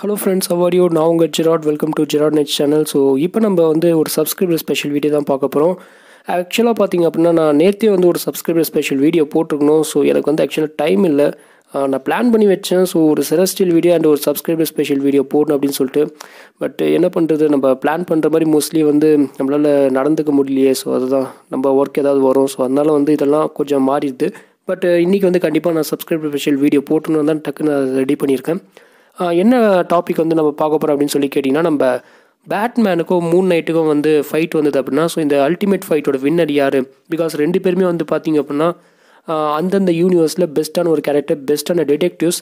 hello friends அவாரியோ நான் உங்கள் ஜெராட் வெல்கம் டு ஜெராட் நெட் சேனல் ஸோ இப்போ நம்ம வந்து ஒரு சப்ஸ்கிரைபர் ஸ்பெஷல் வீடியோ தான் பார்க்க போகிறோம் ஆக்சுவலாக பார்த்தீங்க அப்படின்னா நான் நேற்றே வந்து ஒரு சப்ஸ்கிரைபர் ஸ்பெஷல் வீடியோ போட்டிருக்கணும் ஸோ எனக்கு வந்து ஆக்சுவலாக டைம் இல்லை ஆஹ் நான் பிளான் பண்ணி வச்சேன் ஸோ ஒரு செரஸ்டியல் வீடியோ அண்ட் ஒரு சப்ஸ்கிரைபர் ஸ்பெஷல் வீடியோ போடணும் அப்படின்னு சொல்லிட்டு பட் என்ன பண்ணுறது நம்ம பிளான் பண்ணுற மாதிரி மோஸ்ட்லி வந்து நம்மளால் நடந்துக்க முடியலையே ஸோ அதுதான் நம்ம ஒர்க் ஏதாவது வரும் ஸோ அதனால வந்து இதெல்லாம் கொஞ்சம் மாறிடுது பட் இன்றைக்கி வந்து கண்டிப்பாக நான் சப்ஸ்கிரைபர் ஸ்பெஷல் வீடியோ போட்டணும் தான் டக்குன்னு ரெடி பண்ணியிருக்கேன் ஆஹ் என்ன டாபிக் வந்து நம்ம பார்க்க போகிறோம் அப்படின்னு சொல்லி கேட்டிங்கன்னா நம்ம பேட்மேனுக்கும் மூன் நைட்டுக்கும் வந்து ஃபைட் வந்தது அப்படின்னா ஸோ இந்த அல்டிமேட் ஃபைட்டோட வின்னர் யார் பிகாஸ் ரெண்டு பேருமே வந்து பார்த்தீங்க அப்படின்னா ஆஹ் அந்தந்த யூனிவர்ஸில் பெஸ்ட்டான ஒரு கேரக்டர் பெஸ்ட்டான டிடெக்டிவ்ஸ்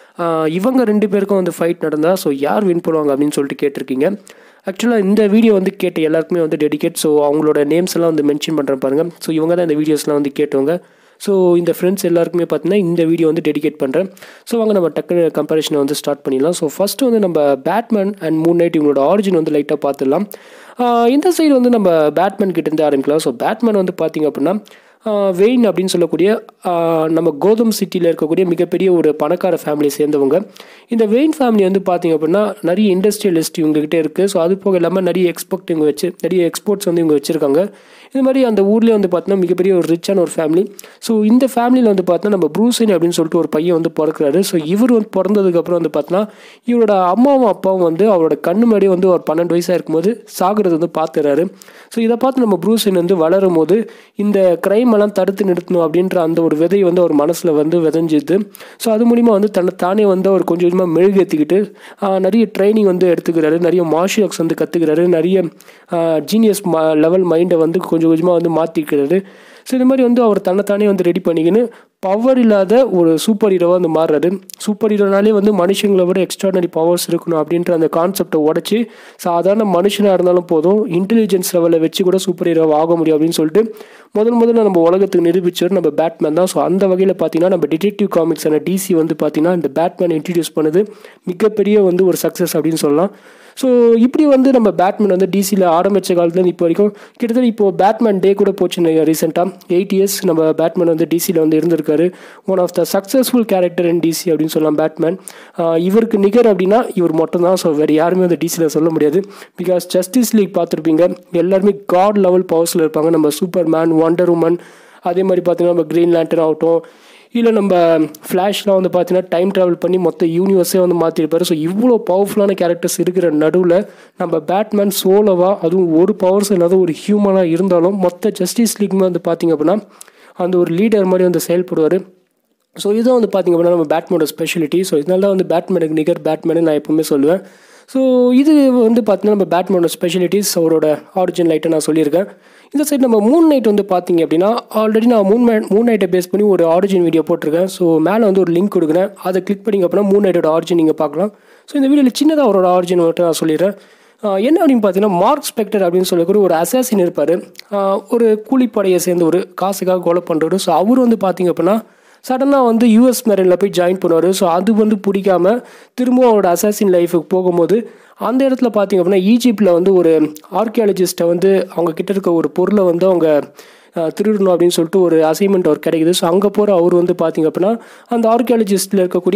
இவங்க ரெண்டு பேருக்கும் வந்து ஃபைட் நடந்தால் ஸோ யார் வின் பண்ணுவாங்க அப்படின்னு சொல்லிட்டு கேட்டிருக்கீங்க ஆக்சுவலாக இந்த வீடியோ வந்து கேட்ட எல்லாருக்குமே வந்து டெடிகேட் ஸோ அவங்களோட நேம்ஸ் எல்லாம் வந்து மென்ஷன் பண்ணுறேன் பாருங்கள் ஸோ இவங்க தான் இந்த வீடியோஸ்லாம் வந்து கேட்டவங்க ஸோ இந்த ஃப்ரெண்ட்ஸ் எல்லாருக்குமே பார்த்தீங்கன்னா இந்த வீடியோ வந்து டெடிகேட் பண்ணுறேன் ஸோ வாங்க நம்ம டக்குனு கம்பேரிஷனை வந்து ஸ்டார்ட் பண்ணிடலாம் ஸோ ஃபஸ்ட்டு வந்து நம்ம பேட்மேன் அண்ட் மூன் நைட் இவங்களோட ஆரிஜின் வந்து லைட்டாக பார்த்துடலாம் ஆஹ் இந்த சைடு வந்து நம்ம பேட்மேன் கிட்டேருந்து ஆரம்பிக்கலாம் ஸோ பேட்மேன் வந்து பார்த்தீங்க அப்படின்னா வெயின் அப்படின்னு சொல்லக்கூடிய ஆஹ் நம்ம கோதம் சிட்டியில் இருக்கக்கூடிய மிகப்பெரிய ஒரு பணக்கார ஃபேமிலியை சேர்ந்தவங்க இந்த வெயின் ஃபேமிலி வந்து பார்த்தீங்க அப்படின்னா நிறைய இண்டஸ்ட்ரியலிஸ்ட் இவங்ககிட்ட இருக்குது ஸோ அது போக இல்லாமல் நிறைய எக்ஸ்போர்ட் இவங்க வச்சு நிறைய எக்ஸ்போர்ட்ஸ் வந்து இவங்க வச்சுருக்காங்க இது மாதிரி அந்த ஊர்லேயே வந்து பார்த்தீங்கன்னா மிகப்பெரிய ஒரு ரிச்சான ஒரு ஃபேமிலி ஸோ இந்த ஃபேமிலியில் வந்து பார்த்தீங்கன்னா நம்ம ப்ரூசைன் அப்படின்னு சொல்லிட்டு ஒரு பையன் வந்து பிறக்கிறாரு ஸோ இவர் வந்து பிறந்ததுக்கப்புறம் வந்து பார்த்தீங்கன்னா இவரோட அம்மாவும் அப்பாவும் வந்து அவரோட கண்ணு முன்னாடி வந்து ஒரு பன்னெண்டு வயசாக இருக்கும்போது சாகுறது வந்து பார்த்துறாரு ஸோ இதை பார்த்து நம்ம ப்ரூசைன் வந்து வளரும் போது இந்த கிரைம் எல்லாம் தடுத்து நிறுத்தணும் அப்படின்ற அந்த ஒரு விதை வந்து அவர் மனசில் வந்து விதைஞ்சிது ஸோ அது மூலிமா வந்து தன்னை தானே வந்து அவர் கொஞ்சம் கொஞ்சமாக மெழுகேற்றிக்கிட்டு நிறைய ட்ரைனிங் வந்து எடுத்துக்கிறாரு நிறைய மார்ஷியல் ஆர்ட்ஸ் வந்து கற்றுக்கிறாரு நிறைய ஜீனியஸ் லெவல் மைண்டை வந்து கொஞ்சம் கொஞ்சமாக வந்து மாற்றிக்கிறாரு ஸோ இது மாதிரி வந்து அவர் தன்னைத்தானே வந்து ரெடி பண்ணிக்கின்னு பவர் இல்லாத ஒரு சூப்பர் ஹீரோவாக வந்து மாறுறாரு சூப்பர் ஹீரோனாலே வந்து மனுஷங்களை விட எக்ஸ்ட்ராடனரி பவர்ஸ் இருக்கணும் அப்படின்ற அந்த கான்செப்டை உடச்சி சாதாரண மனுஷனாக இருந்தாலும் போதும் இன்டெலிஜென்ஸ் லெவலில் வச்சு கூட சூப்பர் ஹீரோவாக ஆக முடியும் அப்படின்னு சொல்லிட்டு முதல் முதல்ல நம்ம உலகத்துக்கு நிரூபிச்சவர் நம்ம பேட்மேன் தான் ஸோ அந்த வகையில் பார்த்தீங்கன்னா நம்ம டிடெக்டிவ் காமிக்ஸான டிசி வந்து பார்த்தீங்கன்னா இந்த பேட்மேன் இன்ட்ரடியூஸ் பண்ணது மிகப்பெரிய வந்து ஒரு சக்ஸஸ் அப்படின்னு சொல்லலாம் ஸோ இப்படி வந்து நம்ம பேட்மேன் வந்து டிசியில் ஆரம்பித்த காலத்துலேருந்து இப்போ வரைக்கும் கிட்டத்தட்ட இப்போ பேட்மேன் டே கூட போச்சு ரீசெண்டாக எயிட் இயர்ஸ் நம்ம பேட்மேன் வந்து டிசியில் வந்து இருந்திருக்காரு one of the successful character in DC அப்படின்னு சொல்லலாம் பேட்மேன் இவருக்கு நிகர் அப்படின்னா இவர் மட்டும் தான் ஸோ வேறு யாருமே வந்து டிசியில் சொல்ல முடியாது பிகாஸ் ஜஸ்டிஸ் லீக் பார்த்துருப்பீங்க எல்லாருமே காட் லெவல் பவர்ஸில் இருப்பாங்க நம்ம சூப்பர் மேன் ஒண்டர் உமன் அதே மாதிரி பார்த்தீங்கன்னா நம்ம க்ரீன் லேண்டர் ஆகட்டும் இல்லை நம்ம ஃப்ளாஷ்லாம் வந்து பார்த்தீங்கன்னா டைம் ட்ராவல் பண்ணி மொத்த யூனிவர்ஸே வந்து மாற்றிருப்பாரு ஸோ இவ்வளோ பவர்ஃபுல்லான கேரக்டர்ஸ் இருக்கிற நடுவில் நம்ம பேட்மேன் சோலோவாக அதுவும் ஒரு பவர்ஸ் இல்லாத ஒரு ஹியூமனாக இருந்தாலும் மொத்த ஜஸ்டிஸ் லீக்மே வந்து பார்த்திங்க அப்படின்னா அந்த ஒரு லீடர் மாதிரி வந்து செயல்படுவார் ஸோ இதுதான் வந்து பார்த்திங்க அப்படின்னா நம்ம பேட்மேனோட ஸ்பெஷலிட்டி ஸோ இதனால தான் வந்து பேட்மேனுக்கு நிகர் பேட்மேனு நான் எப்பவுமே சொல்லுவேன் ஸோ இது வந்து பார்த்தீங்கன்னா நம்ம பேட்மேனோட ஸ்பெஷலிட்டிஸ் அவரோட ஆரிஜின் லைட்டை நான் சொல்லியிருக்கேன் இந்த சைடு நம்ம மூன் நைட் வந்து பார்த்தீங்க அப்படின்னா ஆல்ரெடி நான் மூன் மே மூன் நைட்டை பேஸ் பண்ணி ஒரு ஆரிஜின் வீடியோ போட்டிருக்கேன் ஸோ மேலே வந்து ஒரு லிங்க் கொடுக்குறேன் அதை கிளிக் பண்ணிங்க அப்படின்னா மூன் நைட்டோட ஆரிஜின் நீங்கள் பார்க்கலாம் ஸோ இந்த வீடியோவில் சின்னதாக அவரோட ஆரிஜின் மட்டும் நான் சொல்லிடுறேன் என்ன அப்படின்னு பார்த்தீங்கன்னா மார்க் ஸ்பெக்டர் அப்படின்னு சொல்லக்கூடிய ஒரு அசாசின் இருப்பார் ஒரு கூலிப்படையை சேர்ந்த ஒரு காசுக்காக கொலை பண்ணுறவர் ஸோ அவர் வந்து பார்த்தீங்க அப்படின்னா சடனாக வந்து யூஎஸ் மெரனில் போய் ஜாயின் பண்ணுவார் ஸோ அது வந்து பிடிக்காம திரும்பவும் அவரோட அசாசின் லைஃபுக்கு போகும்போது அந்த இடத்துல பார்த்தீங்க அப்படின்னா ஈஜிப்டில் வந்து ஒரு ஆர்கியாலஜிஸ்ட்டை வந்து அவங்க கிட்ட இருக்க ஒரு பொருளை வந்து அவங்க திருடணும் அப்படின்னு சொல்லிட்டு ஒரு அசைன்மெண்ட் அவர் கிடைக்குது ஸோ அங்கே போகிற அவர் வந்து பார்த்திங்க அப்படின்னா அந்த ஆர்கியாலஜிஸ்ட்டில் இருக்கக்கூடிய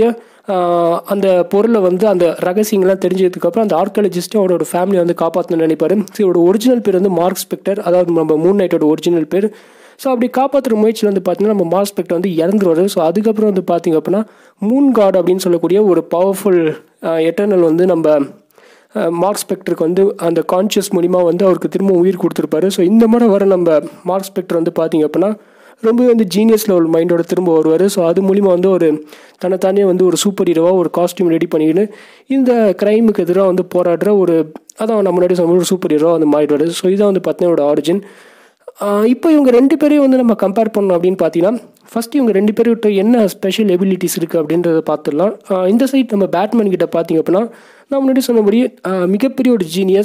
அந்த பொருளை வந்து அந்த ரகசியங்கள்லாம் தெரிஞ்சதுக்கப்புறம் அந்த ஆர்கியாலஜிஸ்ட்டு அவரோட ஃபேமிலியை வந்து காப்பாற்றணும்னு நினைப்பார் ஸோ இவரோட ஒரிஜினல் பேர் வந்து மார்க் ஸ்பெக்டர் அதாவது நம்ம மூன் நைட்டோட ஒரிஜினல் பேர் ஸோ அப்படி காப்பாற்றுற முயற்சியில் வந்து பார்த்தீங்கன்னா நம்ம மார்க் ஸ்பெக்டர் வந்து இறந்துருவார் ஸோ அதுக்கப்புறம் வந்து பார்த்திங்க அப்படின்னா மூன் காட் அப்படின்னு சொல்லக்கூடிய ஒரு பவர்ஃபுல் எட்டர்னல் வந்து நம்ம மார்க் ஸ்பெக்டருக்கு வந்து அந்த கான்ஷியஸ் மூலிமா வந்து அவருக்கு திரும்ப உயிர் கொடுத்துருப்பாரு ஸோ இந்த மாதிரி வர நம்ம மார்க் ஸ்பெக்டர் வந்து பார்த்திங்க அப்படின்னா ரொம்ப வந்து ஜீனியஸ் லெவல் மைண்டோட திரும்ப வருவார் ஸோ அது மூலிமா வந்து ஒரு தன்னைத்தானே வந்து ஒரு சூப்பர் ஹீரோவாக ஒரு காஸ்டியூம் ரெடி பண்ணிக்கின்னு இந்த க்ரைமுக்கு எதிராக வந்து போராடுற ஒரு அதான் நம்ம முன்னாடி சொன்ன ஒரு சூப்பர் ஹீரோவாக வந்து மாறிடுவார் ஸோ இதான் வந்து பார்த்தீங்கன்னா ஆரிஜின் இப்போ இவங்க ரெண்டு பேரையும் வந்து நம்ம கம்பேர் பண்ணோம் அப்படின்னு பார்த்தீங்கன்னா ஃபஸ்ட் இவங்க ரெண்டு பேர்கிட்ட என்ன ஸ்பெஷல் எபிலிட்டிஸ் இருக்குது அப்படின்றத பார்த்துடலாம் இந்த சைட் நம்ம பேட்மேன் கிட்ட பார்த்தீங்க அப்படின்னா நான் முன்னாடி சொன்னபடி மிகப்பெரிய ஒரு ஜீனியஸ்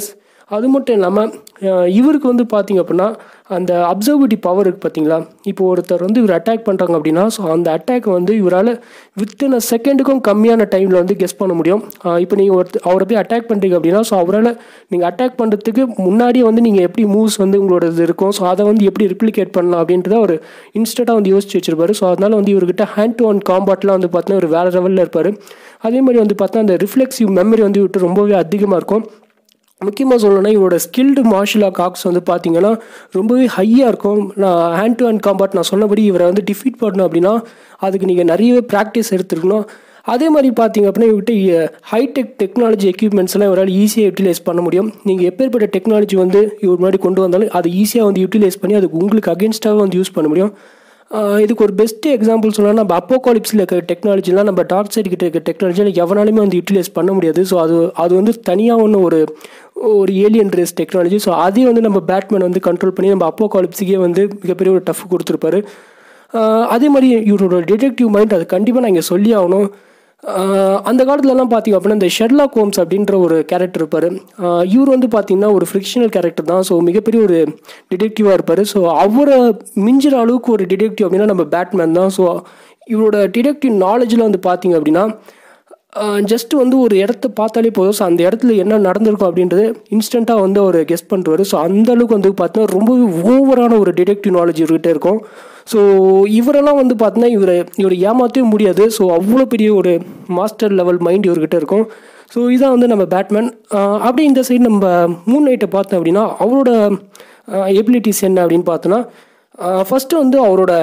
அது மட்டும் இல்லாமல் இவருக்கு வந்து பார்த்திங்க அப்படின்னா அந்த அப்சர்விட்டி பவர் இருக்குது பார்த்தீங்களா இப்போ ஒருத்தர் வந்து இவர் அட்டாக் பண்ணுறாங்க அப்படின்னா ஸோ அந்த அட்டாக் வந்து இவரால் வித்தின் அ செகண்டுக்கும் கம்மியான டைமில் வந்து கெஸ் பண்ண முடியும் இப்போ நீங்கள் ஒருத்தர் அவரை போய் அட்டாக் பண்ணுறீங்க அப்படின்னா ஸோ அவரால் நீங்கள் அட்டாக் பண்ணுறதுக்கு முன்னாடியே வந்து நீங்கள் எப்படி மூவ்ஸ் வந்து உங்களோட இது இருக்கும் ஸோ அதை வந்து எப்படி ரிப்ளிகேட் பண்ணலாம் அப்படின்றத அவர் இன்ஸ்டண்ட்டாக வந்து யோசிச்சு வச்சிருப்பாரு ஸோ அதனால் வந்து இவர்கிட்ட ஹேண்ட் டு ஹேண்ட் காம்பாட்லாம் வந்து பார்த்தீங்கன்னா ஒரு வேறு லெவலில் இருப்பார் அதே மாதிரி வந்து பார்த்தா அந்த ரிஃப்ளெக்சிவ் மெமரி வந்து இவர்கிட்ட ரொம்பவே அதிகமாக இருக்கும் முக்கியமாக சொல்லணும்னா இவரோட ஸ்கில்டு மார்ஷியல் காக்ஸ் வந்து பார்த்தீங்கன்னா ரொம்பவே ஹையாக இருக்கும் நான் ஹேண்ட் டு ஹேண்ட் காம்பாட் நான் சொன்னபடி இவரை வந்து டிஃபீட் பண்ணணும் அப்படின்னா அதுக்கு நீங்கள் நிறையவே ப்ராக்டிஸ் எடுத்துருக்கணும் அதே மாதிரி பார்த்தீங்க அப்படின்னா இவர்கிட்ட ஹைடெக் டெக்னாலஜி எக்யூப்மெண்ட்ஸ்லாம் இவரால் ஈஸியாக யூட்டிலைஸ் பண்ண முடியும் நீங்கள் எப்பேற்பட்ட டெக்னாலஜி வந்து இவர் முன்னாடி கொண்டு வந்தாலும் அதை ஈஸியாக வந்து யூட்டிலைஸ் பண்ணி அதுக்கு உங்களுக்கு அகேன்ஸ்டாக வந்து யூஸ் பண்ண முடியும் இதுக்கு ஒரு பெஸ்ட் எக்ஸாம்பிள் சொல்லலாம் நம்ம அப்போகாலிப்ஸில் இருக்க டெக்னாலஜிலாம் நம்ம டார்க் சைடு கிட்ட இருக்க டெக்னாலஜியில் எவனாலுமே வந்து யூட்டிலைஸ் பண்ண முடியாது ஸோ அது அது வந்து தனியாக ஒன்று ஒரு ஒரு ஏலியன் ரேஸ் டெக்னாலஜி ஸோ அதையும் வந்து நம்ம பேட்மேன் வந்து கண்ட்ரோல் பண்ணி நம்ம அப்போகாலிப்ஸுக்கே வந்து மிகப்பெரிய ஒரு டஃப் கொடுத்துருப்பாரு அதே மாதிரி இவரோட டிடெக்டிவ் மைண்ட் அது கண்டிப்பாக நான் இங்கே சொல்லி ஆகணும் அந்த காலத்துலலாம் பார்த்தீங்க அப்படின்னா இந்த ஷெர்லாக் ஹோம்ஸ் அப்படின்ற ஒரு கேரக்டர் இருப்பார் இவர் வந்து பார்த்தீங்கன்னா ஒரு ஃபிக்ஷனல் கேரக்டர் தான் ஸோ மிகப்பெரிய ஒரு டிடெக்டிவாக இருப்பார் ஸோ அவரை மிஞ்சிற அளவுக்கு ஒரு டிடெக்டிவ் அப்படின்னா நம்ம பேட்மேன் தான் ஸோ இவரோட டிடெக்டிவ் நாலேஜில் வந்து பார்த்தீங்க அப்படின்னா ஜஸ்ட் வந்து ஒரு இடத்த பார்த்தாலே போதும் ஸோ அந்த இடத்துல என்ன நடந்திருக்கும் அப்படின்றது இன்ஸ்டண்ட்டாக வந்து அவர் கெஸ்ட் பண்ணுறாரு ஸோ அந்த அளவுக்கு வந்து பார்த்தீங்கன்னா ரொம்பவே ஓவரான ஒரு டிடெக்டிவ் நாலேஜ் இவர்கிட்ட இருக்கும் ஸோ இவரெல்லாம் வந்து பார்த்தீங்கன்னா இவரை இவரை ஏமாற்றவே முடியாது ஸோ அவ்வளோ பெரிய ஒரு மாஸ்டர் லெவல் மைண்ட் இவர்கிட்ட இருக்கும் ஸோ இதான் வந்து நம்ம பேட்மேன் அப்படியே இந்த சைடு நம்ம மூன் நைட்டை பார்த்தோம் அப்படின்னா அவரோட எபிலிட்டிஸ் என்ன அப்படின்னு பார்த்தோன்னா ஃபஸ்ட்டு வந்து அவரோட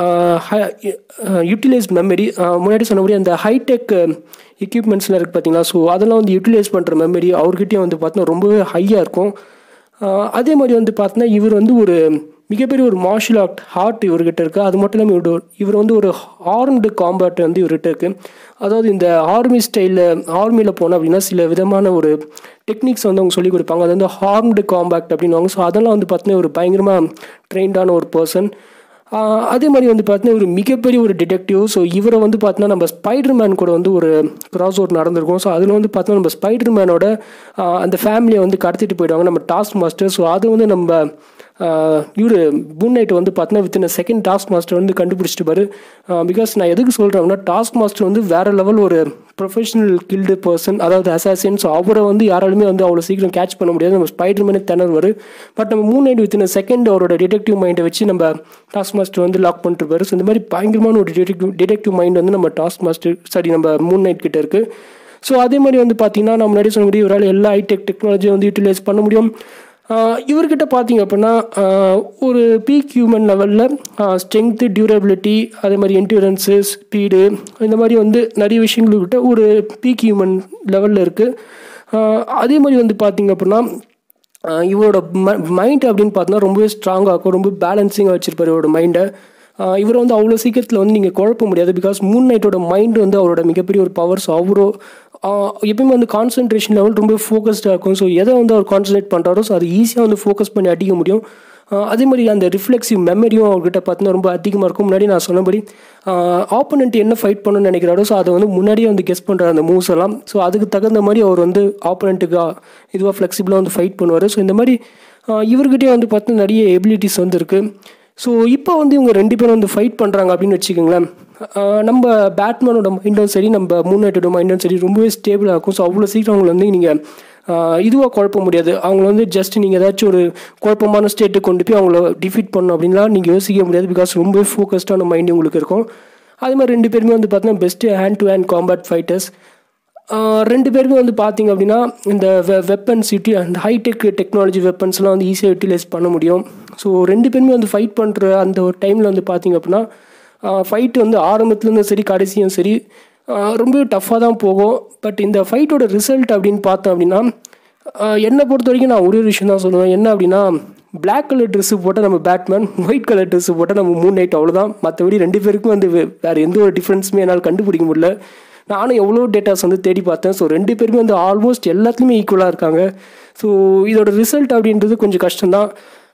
யூட்டிலைஸ் மெமரி முன்னாடி சொன்னபடி அந்த ஹைடெக் எக்யூப்மெண்ட்ஸ்லாம் இருக்குது பார்த்தீங்களா ஸோ அதெல்லாம் வந்து யூட்டிலைஸ் பண்ணுற மெமரி அவர்கிட்டயும் வந்து பார்த்தோன்னா ரொம்பவே ஹையாக இருக்கும் அதே மாதிரி வந்து பார்த்தோன்னா இவர் வந்து ஒரு மிகப்பெரிய ஒரு மார்ஷியல் ஆர்ட் ஹார்ட் இவர்கிட்ட இருக்குது அது மட்டும் இல்லாமல் இவர் இவர் வந்து ஒரு ஆர்ம்டு காம்பேட் வந்து இவர்கிட்ட இருக்குது அதாவது இந்த ஆர்மி ஸ்டைலில் ஆர்மியில் போனோம் அப்படின்னா சில விதமான ஒரு டெக்னிக்ஸ் வந்து அவங்க சொல்லிக் கொடுப்பாங்க அது வந்து ஹார்ம்டு காம்பேக்ட் அப்படின்வாங்க ஸோ அதெல்லாம் வந்து பார்த்தீங்கன்னா ஒரு பயங்கரமாக ட்ரெயின்டான ஒரு பர்சன் அதே மாதிரி வந்து பார்த்தீங்கன்னா ஒரு மிகப்பெரிய ஒரு டிடெக்டிவ் ஸோ இவரை வந்து பார்த்தீங்கன்னா நம்ம ஸ்பைடர் மேன் கூட வந்து ஒரு கிராஸ் ஓவர் நடந்திருக்கும் ஸோ அதில் வந்து பார்த்தீங்கன்னா நம்ம ஸ்பைடர் மேனோட அந்த ஃபேமிலியை வந்து கடத்திட்டு போயிடுவாங்க நம்ம டாஸ்க் மாஸ்டர் ஸோ அது வந்து நம்ம இவர் பூன் நைட் வந்து பார்த்தீங்கன்னா வித்தின் செகண்ட் டாஸ்க் மாஸ்டர் வந்து கண்டுபிடிச்சிட்டு பாரு பிகாஸ் நான் எதுக்கு சொல்கிறேன்னா டாஸ்க் மாஸ்டர் வந்து வேறு லெவல் ஒரு ப்ரொஃபஷனல் கில்டு பர்சன் அதாவது அசாசின் ஸோ அவரை வந்து யாராலுமே வந்து அவ்வளோ சீக்கிரம் கேட்ச் பண்ண முடியாது நம்ம ஸ்பைடர் மேனே திணறுவார் பட் நம்ம மூன் நைட் வித்தின் செகண்ட் அவரோட டிடெக்டிவ் மைண்டை வச்சு நம்ம டாஸ்க் மாஸ்டர் வந்து லாக் பண்ணிட்டுருப்பாரு ஸோ இந்த மாதிரி பயங்கரமான ஒரு டிடெக்டிவ் டிடெக்டிவ் மைண்ட் வந்து நம்ம டாஸ்க் மாஸ்டர் சாரி நம்ம மூன் நைட் கிட்ட இருக்குது ஸோ அதே மாதிரி வந்து பார்த்தீங்கன்னா நம்ம முன்னாடி சொன்ன முடியும் இவரால் எல்லா ஹைடெக் டெக்னாலஜியும் வந்து யூட்டிலைஸ் பண்ண முடியும் இவர்கிட்ட பார்த்தீங்க அப்படின்னா ஒரு பீக் ஹியூமன் லெவலில் ஸ்ட்ரென்த்து டியூரபிலிட்டி அதே மாதிரி என்டூரன்ஸு ஸ்பீடு இந்த மாதிரி வந்து நிறைய விஷயங்கள்கிட்ட ஒரு பீக் ஹியூமன் லெவலில் இருக்குது அதே மாதிரி வந்து பார்த்தீங்க அப்படின்னா இவரோட மைண்ட் அப்படின்னு பார்த்தோன்னா ரொம்பவே ஸ்ட்ராங்காக இருக்கும் ரொம்ப பேலன்சிங்காக வச்சுருப்பார் இவரோட மைண்டை இவரை வந்து அவ்வளோ சீக்கிரத்தில் வந்து நீங்கள் குழப்ப முடியாது பிகாஸ் மூன் நைட்டோட மைண்ட் வந்து அவரோட மிகப்பெரிய ஒரு பவர் ஸோ அவரோ எப்பயுமே வந்து கான்சன்ட்ரேஷன் லெவல் ரொம்ப ஃபோக்கஸ்டாக இருக்கும் ஸோ எதை வந்து அவர் கான்சன்ட்ரேட் பண்ணுறாரோ ஸோ அது ஈஸியாக வந்து ஃபோக்கஸ் பண்ணி அடிக்க முடியும் அதே மாதிரி அந்த ரிஃப்ளெக்சிவ் மெமரியும் அவர்கிட்ட பார்த்தீங்கன்னா ரொம்ப அதிகமாக இருக்கும் முன்னாடி நான் சொன்னபடி ஆப்போனண்ட் என்ன ஃபைட் பண்ணணும்னு நினைக்கிறாரோ ஸோ அதை வந்து முன்னாடியே வந்து கெஸ் பண்ணுறாரு அந்த மூவ்ஸ் எல்லாம் ஸோ அதுக்கு தகுந்த மாதிரி அவர் வந்து ஆப்போனண்ட்டுக்கு இதுவாக ஃப்ளெக்சிபிளாக வந்து ஃபைட் பண்ணுவார் ஸோ இந்த மாதிரி இவர்கிட்டயே வந்து பார்த்தீங்கன்னா நிறைய எபிலிட்டிஸ் வந்து இருக்குது ஸோ இப்போ வந்து இவங்க ரெண்டு பேரும் வந்து ஃபைட் பண்ணுறாங்க அப்படின்னு வச்சுக்கோங்களேன் நம்ம பேட்மேனோட மைண்டும் சரி நம்ம மூன்னேட்டோட மைண்டும் சரி ரொம்பவே ஸ்டேபிளாக இருக்கும் ஸோ அவ்வளோ சீக்கிரம் அவங்களை வந்து நீங்கள் இதுவாக குழப்ப முடியாது அவங்கள வந்து ஜஸ்ட் நீங்கள் ஏதாச்சும் ஒரு குழப்பமான ஸ்டேட்டுக்கு கொண்டு போய் அவங்கள டிஃபீட் பண்ணணும் அப்படின்லாம் நீங்கள் யோசிக்க முடியாது பிகாஸ் ரொம்பவே ஃபோக்கஸ்டான மைண்ட் உங்களுக்கு இருக்கும் அதே மாதிரி ரெண்டு பேருமே வந்து பார்த்தீங்கன்னா best hand to hand combat fighters ரெண்டு பேருமே வந்து பார்த்தீங்க அப்படின்னா இந்த வெ வெப்பன்ஸ் யூட்டி அந்த ஹைடெக் டெக்னாலஜி வெப்பன்ஸ்லாம் வந்து ஈஸியாக யூட்டிலைஸ் பண்ண முடியும் ஸோ ரெண்டு பேருமே வந்து ஃபைட் பண்ணுற அந்த ஒரு டைமில் வந்து பார்த்தீங்க அப்படின்னா ஃபைட்டு வந்து ஆரம்பத்துலேருந்து சரி கடைசியும் சரி ரொம்ப டஃப்பாக தான் போகும் பட் இந்த ஃபைட்டோட ரிசல்ட் அப்படின்னு பார்த்தோம் அப்படின்னா என்னை பொறுத்த வரைக்கும் நான் ஒரே ஒரு விஷயம் தான் சொல்லுவேன் என்ன அப்படின்னா பிளாக் கலர் ட்ரெஸ்ஸு போட்டால் நம்ம பேட்மேன் ஒயிட் கலர் ட்ரெஸ்ஸு போட்டால் நம்ம மூணு நைட் அவ்வளோதான் மற்றபடி ரெண்டு பேருக்கும் வந்து வேறு எந்த ஒரு டிஃப்ரென்ஸுமே என்னால் கண்டுபிடிக்க முடியல நானும் எவ்வளோ டேட்டாஸ் வந்து தேடி பார்த்தேன் ஸோ ரெண்டு பேருமே வந்து ஆல்மோஸ்ட் எல்லாத்துலேயுமே ஈக்குவலாக இருக்காங்க ஸோ இதோட ரிசல்ட் அப்படின்றது கொஞ்சம் கஷ்டம்தான்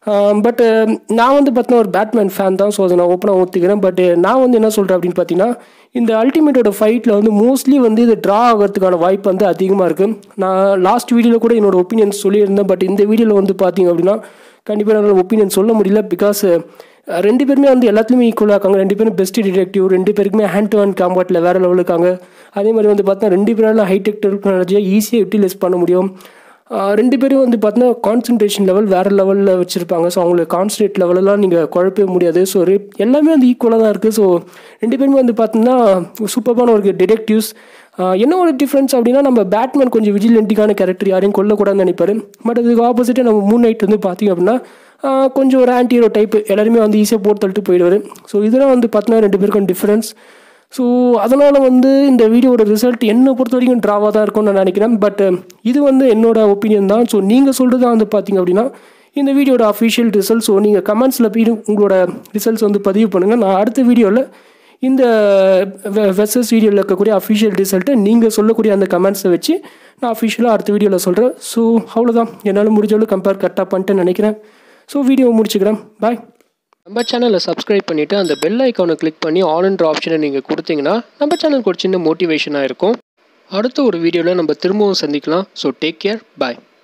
பட் நான் வந்து பார்த்தீங்கன்னா ஒரு பேட்மேன் ஃபேன் தான் ஸோ அதை நான் ஓப்பனாக ஒத்துக்கிறேன் பட் நான் வந்து என்ன சொல்கிறேன் அப்படின்னு பார்த்தீங்கன்னா இந்த அல்டிமேட்டோட ஃபைட்டில் வந்து மோஸ்ட்லி வந்து இது ட்ரா ஆகிறதுக்கான வாய்ப்பு வந்து அதிகமாக இருக்குது நான் லாஸ்ட் வீடியோவில் கூட என்னோட ஒப்பீனியன் சொல்லியிருந்தேன் பட் இந்த வீடியோவில் வந்து பார்த்தீங்க அப்படின்னா கண்டிப்பாக என்னால் ஒப்பீனியன் சொல்ல முடியல பிகாஸ் ரெண்டு பேருமே வந்து எல்லாத்துலேயுமே ஈக்குவலாக இருக்காங்க ரெண்டு பேரும் பெஸ்ட் டிடெக்டிவ் ரெண்டு பேருக்குமே ஹேண்ட் டு ஹேண்ட் காம்பாட்டில் வேறு லெவலில் இருக்காங்க அதே மாதிரி வந்து பார்த்தா ரெண்டு பேரால் ஹைடெக் டெக்னாலஜியை ஈஸியாக யூட்டிலைஸ் பண்ண முடியும் ரெண்டு பேரும் வந்து பார்த்தீங்கன்னா கான்சன்ட்ரேஷன் லெவல் வேறு லெவலில் வச்சுருப்பாங்க ஸோ அவங்களுக்கு கான்சன்ட்ரேட் லெவலெல்லாம் நீங்கள் குழப்பவே முடியாது ஸோ எல்லாமே வந்து ஈக்குவலாக தான் இருக்குது ஸோ ரெண்டு பேருமே வந்து பார்த்தீங்கன்னா சூப்பரான ஒரு டிடெக்டிவ்ஸ் என்ன ஒரு டிஃப்ரென்ஸ் அப்படின்னா நம்ம பேட்மேன் கொஞ்சம் விஜிலண்டிக்கான கேரக்டர் யாரையும் கொல்லக்கூடாதுன்னு நினைப்பாரு பட் அதுக்கு ஆப்போசிட்டாக நம்ம மூன் நைட் வந்து பார்த்திங்க அப்படின்னா கொஞ்சம் ஒரு ஆன்டி ஹீரோ டைப் எல்லாருமே வந்து ஈஸியாக போட்டு தள்ளிட்டு போயிடுவார் ஸோ இதெல்லாம் வந்து பார்த்தீங்கன்னா ரெண்டு பேருக்கும் டிஃப்ரென்ஸ் ஸோ அதனால் வந்து இந்த வீடியோட ரிசல்ட் என்னை பொறுத்த வரைக்கும் ட்ராவாக தான் இருக்கும்னு நான் நினைக்கிறேன் பட் இது வந்து என்னோட ஒப்பீனியன் தான் ஸோ நீங்கள் சொல்கிறது வந்து பார்த்தீங்க அப்படின்னா இந்த வீடியோட அஃபிஷியல் ரிசல்ட் ஸோ நீங்கள் கமெண்ட்ஸில் போய் உங்களோட ரிசல்ட்ஸ் வந்து பதிவு பண்ணுங்கள் நான் அடுத்த வீடியோவில் இந்த வெசஸ் வீடியோவில் இருக்கக்கூடிய அஃபிஷியல் ரிசல்ட்டை நீங்கள் சொல்லக்கூடிய அந்த கமெண்ட்ஸை வச்சு நான் அஃபிஷியலாக அடுத்த வீடியோவில் சொல்கிறேன் ஸோ அவ்வளோதான் என்னால் முடிஞ்சளவு கம்பேர் கரெக்டாக பண்ணிட்டு நினைக்கிறேன் ஸோ வீடியோ முடிச்சுக்கிறேன் பாய் நம்ம சேனலை சப்ஸ்கிரைப் பண்ணிவிட்டு அந்த பெல் ஐக்கானை கிளிக் பண்ணி ஆல்ன்ற ஆப்ஷனை நீங்கள் கொடுத்தீங்கன்னா நம்ம சேனலுக்கு ஒரு சின்ன மோட்டிவேஷனாக இருக்கும் அடுத்த ஒரு வீடியோவில் நம்ம திரும்பவும் சந்திக்கலாம் ஸோ டேக் கேர் பாய்